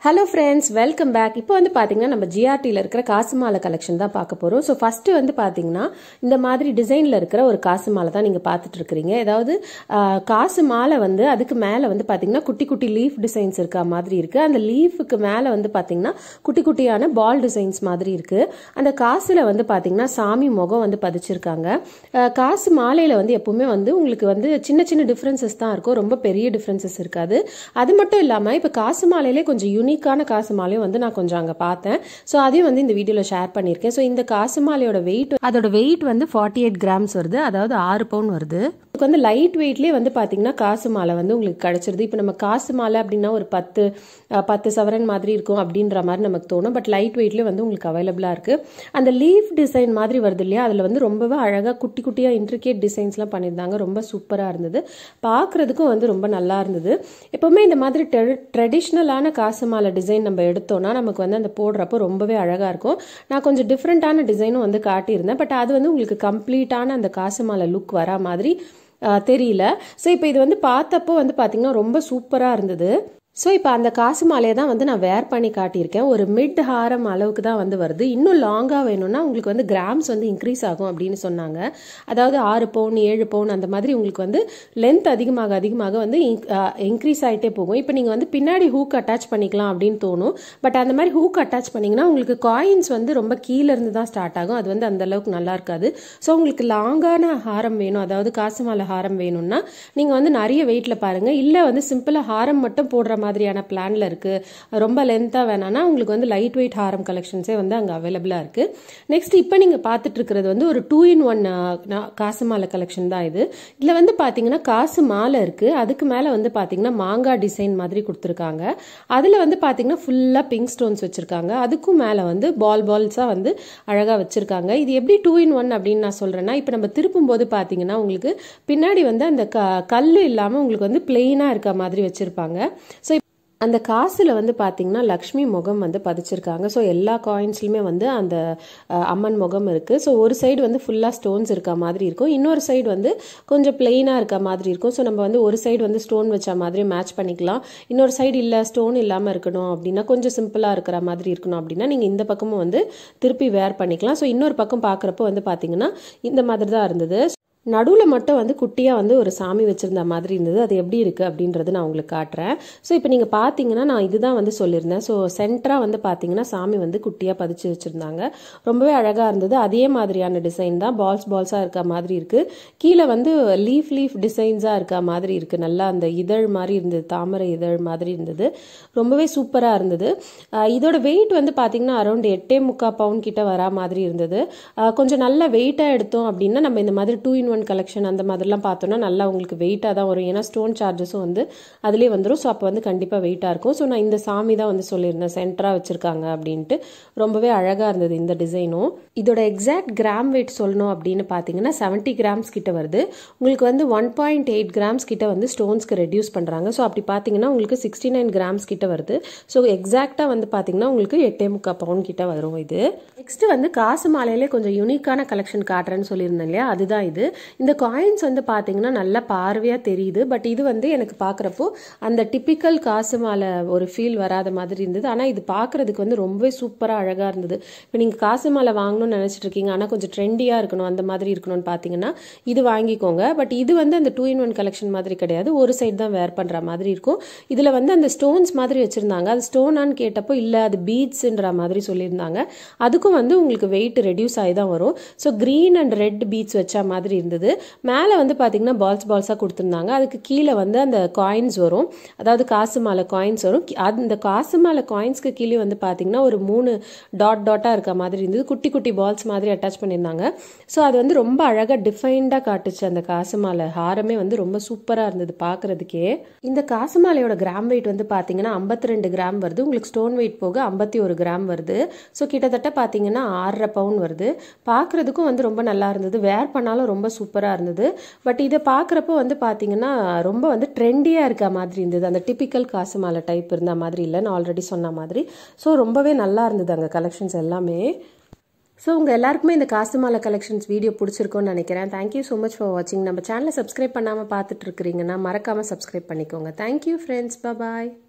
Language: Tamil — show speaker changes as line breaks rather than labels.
ஹலோ ஃப்ரெண்ட்ஸ் வெல்கம் பேக் இப்போ வந்து பார்த்தீங்கன்னா நம்ம ஜிஆர்டியில் இருக்கிற காசு மாலை கலெக்ஷன் தான் பார்க்க போகிறோம் ஸோ ஃபஸ்ட்டு வந்து பார்த்தீங்கன்னா இந்த மாதிரி டிசைனில் இருக்கிற ஒரு காசு மாலை தான் நீங்கள் பார்த்துட்டு இருக்கிறீங்க ஏதாவது ஆஹ், காசு மாலை வந்து அதுக்கு மேலே வந்து பார்த்தீங்கன்னா குட்டி குட்டி லீஃப் டிசைன்ஸ் இருக்க மாதிரி இருக்குது அந்த லீஃபுக்கு மேலே வந்து பார்த்தீங்கன்னா குட்டி குட்டியான பால் டிசைன்ஸ் மாதிரி இருக்குது அந்த காசில் வந்து பார்த்தீங்கன்னா சாமி முகம் வந்து பதிச்சிருக்காங்க ஆஹ், காசு மாலையில் வந்து எப்பவுமே வந்து உங்களுக்கு வந்து சின்ன சின்ன டிஃப்ரென்சஸ் தான் இருக்கும் ரொம்ப பெரிய டிஃப்ரென்சஸ் இருக்காது அது மட்டும் இல்லாமல் இப்போ காசு மாலையிலே கொஞ்சம் யூனிக்கான காசு மாலையும் வந்து நான் கொஞ்சம் அங்கே பார்த்தேன் ஸோ அதையும் வந்து இந்த வீடியோவில் ஷேர் பண்ணியிருக்கேன் ஸோ இந்த காசு மாலையோட வெயிட் அதோட வெயிட் வந்து ஃபார்ட்டி எயிட் கிராம்ஸ் வருது அதாவது ஆறு பவுன் வருது இதுக்கு வந்து லைட் வெயிட்லேயே வந்து பார்த்தீங்கன்னா காசு மாலை வந்து உங்களுக்கு கிடைச்சிருது இப்போ நம்ம காசு மாலை அப்படின்னா ஒரு பத்து அஹ், பத்து சவரன் மாதிரி இருக்கும் அப்படின்ற மாதிரி நமக்கு தோணும் பட் லைட் வெயிட்லேயே வந்து உங்களுக்கு அவைலபிளாக இருக்குது அந்த லீஃப் டிசைன் மாதிரி வருது இல்லையா அதில் வந்து ரொம்பவே அழகாக குட்டி குட்டியாக இன்ட்ரிகேட் டிசைன்ஸ்லாம் பண்ணியிருந்தாங்க ரொம்ப சூப்பராக இருந்தது பார்க்குறதுக்கும் வந்து ரொம்ப நல்லா இருந்தது எப்போவுமே இந்த மாதிரி ட்ரெடிஷ்னலான காசு மாலை டிசைன் நம்ம எடுத்தோம்னா நமக்கு வந்து அந்த போடுறப்போ ரொம்பவே அழகாக இருக்கும் நான் கொஞ்சம் டிஃப்ரெண்ட்டான டிசைனும் வந்து காட்டியிருந்தேன் பட் அது வந்து உங்களுக்கு கம்ப்ளீட்டான அந்த காசு மாலை லுக் வரா மாதிரி ஆஹ், தெரியல ஸோ இப்போ இது வந்து பார்த்தப்போ வந்து பார்த்தீங்கன்னா ரொம்ப சூப்பராக இருந்தது ஸோ இப்போ அந்த காசு மாலையை தான் வந்து நான் வேர் பண்ணி காட்டியிருக்கேன் ஒரு மிட் ஹாரம் அளவுக்கு தான் வந்து வருது இன்னும் லாங்காக வேணும்னா உங்களுக்கு வந்து கிராம்ஸ் வந்து இன்க்ரீஸ் ஆகும் அப்படின்னு சொன்னாங்க அதாவது ஆறு பவுன் ஏழு பவுன் அந்த மாதிரி உங்களுக்கு வந்து லென்த் அதிகமாக அதிகமாக வந்து இன்க்ரீஸ் ஆகிட்டே போகும் இப்போ நீங்கள் வந்து பின்னாடி ஹூக் அட்டாச் பண்ணிக்கலாம் அப்படின்னு தோணும் பட் அந்த மாதிரி ஹூக் அட்டாச் பண்ணிங்கன்னா உங்களுக்கு காயின்ஸ் வந்து ரொம்ப கீழே இருந்து தான் ஸ்டார்ட் ஆகும் அது வந்து அந்த அளவுக்கு நல்லா இருக்காது ஸோ உங்களுக்கு லாங்கான ஹாரம் வேணும் அதாவது காசு மாலை ஹாரம் வேணும்னா நீங்கள் வந்து நிறைய வெயிட்டில் பாருங்கள் இல்லை வந்து சிம்பிளாக ஹாரம் மட்டும் போடுற மாதிரியான பிளான்ல இருக்கு ரொம்ப லென்த்தாக வேணாம்னா உங்களுக்கு வந்து லைட் வெயிட் ஹாரம் கலெக்ஷன்ஸே வந்து அங்கே அவைலபிளாக இருக்கு நெக்ஸ்ட் இப்போ நீங்கள் பார்த்துட்டு இருக்கிறது வந்து ஒரு டூ இன் ஒன் காசு மாலை கலெக்ஷன் தான் இது இதில் வந்து பார்த்தீங்கன்னா காசு மாலை இருக்கு அதுக்கு மேலே வந்து பார்த்தீங்கன்னா மாங்காய் டிசைன் மாதிரி கொடுத்துருக்காங்க அதில் வந்து பார்த்தீங்கன்னா ஃபுல்லாக பிங்க் ஸ்டோன்ஸ் வச்சிருக்காங்க அதுக்கும் மேலே வந்து பால் பால்ஸாக வந்து அழகாக வச்சிருக்காங்க இது எப்படி டூ இன் ஒன் அப்படின்னு நான் சொல்கிறேன்னா இப்போ நம்ம திருப்பும் போது பார்த்தீங்கன்னா உங்களுக்கு பின்னாடி வந்து அந்த க கல் இல்லாமல் உங்களுக்கு வந்து பிளெயினாக இருக்க மாதிரி வச்சிருப்பாங்க ஸோ அந்த காசுல வந்து பாத்தீங்கன்னா லக்ஷ்மி முகம் வந்து பதிச்சிருக்காங்க ஸோ எல்லா காயின்ஸ்லையுமே வந்து அந்த அஹ், அம்மன் முகம் இருக்கு ஸோ ஒரு சைடு வந்து ஃபுல்லா ஸ்டோன்ஸ் இருக்க மாதிரி இருக்கும் இன்னொரு சைடு வந்து கொஞ்சம் பிளெயினா இருக்க மாதிரி இருக்கும் ஸோ நம்ம வந்து ஒரு சைடு வந்து ஸ்டோன் வச்ச மாதிரி மேட்ச் பண்ணிக்கலாம் இன்னொரு சைடு இல்ல ஸ்டோன் இல்லாம இருக்கணும் அப்படின்னா கொஞ்சம் சிம்பிளா இருக்கிற மாதிரி இருக்கணும் அப்படின்னா நீங்க இந்த பக்கமும் வந்து திருப்பி வேர் பண்ணிக்கலாம் ஸோ இன்னொரு பக்கம் பார்க்குறப்போ வந்து பாத்தீங்கன்னா இந்த மாதிரி தான் இருந்தது நடுவில் மட்டும் வந்து குட்டியாக வந்து ஒரு சாமி வச்சுருந்த மாதிரி இருந்தது அது எப்படி இருக்குது அப்படின்றது நான் உங்களுக்கு காட்டுறேன் ஸோ இப்போ நீங்கள் பார்த்தீங்கன்னா நான் இதுதான் வந்து சொல்லியிருந்தேன் ஸோ சென்டராக வந்து பார்த்தீங்கன்னா சாமி வந்து குட்டியாக பதிச்சு வச்சுருந்தாங்க ரொம்பவே அழகாக இருந்தது அதே மாதிரியான டிசைன் தான் பால்ஸ் பால்ஸாக இருக்க மாதிரி இருக்குது கீழே வந்து லீஃப் லீஃப் டிசைன்ஸாக இருக்க மாதிரி இருக்குது நல்லா அந்த இதழ் மாதிரி இருந்தது தாமரை இதழ் மாதிரி இருந்தது ரொம்பவே சூப்பராக இருந்தது ஆஹ் இதோட வெயிட் வந்து பார்த்தீங்கன்னா அரௌண்ட் எட்டே முக்கால் பவுன் கிட்ட வரா மாதிரி இருந்தது ஆஹ் கொஞ்சம் நல்ல வெயிட்டாக எடுத்தோம் அப்படின்னா நம்ம இந்த மாதிரி டூ இன் ஒன் கலெக்ஷன் அந்த மாதிரிலாம் பார்த்தோம்னா நல்லா உங்களுக்கு வெயிட்டாக தான் வரும் ஏன்னா ஸ்டோன் சார்ஜஸும் வந்து அதிலே வந்துடும் ஸோ அப்போ வந்து கண்டிப்பாக வெயிட்டாக இருக்கும் ஸோ நான் இந்த சாமி தான் வந்து சொல்லியிருந்தேன் சென்டராக வச்சுருக்காங்க அப்படின்ட்டு ரொம்பவே அழகாக இருந்தது இந்த டிசைனும் இதோட எக்ஸாக்ட் கிராம் வெயிட் சொல்லணும் அப்படின்னு பார்த்தீங்கன்னா செவன்ட்டி கிராம்ஸ் கிட்ட வருது உங்களுக்கு வந்து ஒன் பாயிண்ட் எயிட் கிராம்ஸ் கிட்ட வந்து ஸ்டோன்ஸ்க்கு ரெடியூஸ் பண்ணுறாங்க ஸோ அப்படி பார்த்தீங்கன்னா உங்களுக்கு சிக்ஸ்டி நைன் கிராம்ஸ் கிட்ட வருது ஸோ எக்ஸாக்டாக வந்து பார்த்தீங்கன்னா உங்களுக்கு எட்டே முக்கால் பவுன் கிட்ட வரும் இது நெக்ஸ்ட் வந்து காசு மாலையிலே கொஞ்சம் யூனிக்கான கலெக்ஷன் காட்டுறேன்னு சொல்லியிருந்தேன் இல்லையா அதுதான் இது இந்த காயின்ஸ் வந்து பார்த்தீங்கன்னா நல்லா பார்வையாக தெரியுது பட் இது வந்து எனக்கு பார்க்குறப்போ அந்த டிப்பிக்கல் காசு மாலை ஒரு ஃபீல் வராத மாதிரி இருந்தது ஆனால் இது பார்க்குறதுக்கு வந்து ரொம்பவே சூப்பராக அழகாக இருந்தது இப்போ நீங்கள் காசு மாலை வாங்கணும்னு நினச்சிட்டு இருக்கீங்க ஆனால் கொஞ்சம் ட்ரெண்டியாக இருக்கணும் அந்த மாதிரி இருக்கணும்னு பார்த்தீங்கன்னா இது வாங்கிக்கோங்க பட் இது வந்து அந்த டூ இன் ஒன் கலெக்ஷன் மாதிரி கிடையாது ஒரு சைடு தான் வேர் பண்ணுற மாதிரி இருக்கும் இதில் வந்து அந்த ஸ்டோன்ஸ் மாதிரி வச்சுருந்தாங்க அது ஸ்டோனான்னு கேட்டப்போ இல்லை அது பீட்ஸ்ன்ற மாதிரி சொல்லியிருந்தாங்க அதுக்கும் வந்து உங்களுக்கு வெயிட் ரெடியூஸ் ஆகி தான் வரும் so green and red beads வச்ச மாதிரி இருந்தது மேலே வந்து பார்த்தீங்கன்னா பால்ஸ் பால்ஸாக கொடுத்துருந்தாங்க அதுக்கு கீழே வந்து அந்த காயின்ஸ் வரும் அதாவது காசு மாலை காயின்ஸ் வரும் கி- அது இந்த காசு மாலை காயின்ஸ்க்கு கீழே வந்து பார்த்தீங்கன்னா ஒரு மூணு டாட் டாட்டாக இருக்க மாதிரி இருந்தது குட்டி குட்டி பால்ஸ் மாதிரி அட்டாச் பண்ணியிருந்தாங்க ஸோ அது வந்து ரொம்ப அழகாக டிஃபைன்டாக காட்டுச்சு அந்த காசு மாலை ஹாரமே வந்து ரொம்ப சூப்பராக இருந்தது பார்க்கறதுக்கே இந்த காசு மாலையோட கிராம் வெயிட் வந்து பார்த்தீங்கன்னா 52 ரெண்டு கிராம் வருது உங்களுக்கு ஸ்டோன் வெயிட் போக ஐம்பத்தி ஒரு கிராம் வருது ஸோ கிட்டத்தட்ட பார்த்தீங்கன்னா ஆறரை பவுன் வருது பார்க்கறதுக்கும் வந்து ரொம்ப நல்லா இருந்தது வேர் பண்ணாலும் ரொம்ப சூப்பராக இருந்தது பட் இதை பார்க்குறப்போ வந்து பார்த்தீங்கன்னா ரொம்ப வந்து ட்ரெண்டியாக இருக்க மாதிரி இருந்தது அந்த டிப்பிக்கல் காசு மாலை டைப் இருந்த மாதிரி இல்லை நான் ஆல்ரெடி சொன்ன மாதிரி ஸோ ரொம்பவே நல்லா இருந்தது அங்கே கலெக்ஷன்ஸ் எல்லாமே ஸோ உங்கள் எல்லாருக்குமே இந்த காசு மாலை கலெக்ஷன்ஸ் வீடியோ பிடிச்சிருக்கும்னு நினைக்கிறேன் தேங்க்யூ ஸோ மச் ஃபார் வாட்சிங் நம்ம சேனலை சப்ஸ்கிரைப் பண்ணாமல் பார்த்துட்டு இருக்கிறீங்கன்னா மறக்காமல் சப்ஸ்கிரைப் பண்ணிக்கோங்க தேங்க்யூ ஃப்ரெண்ட்ஸ் பாய்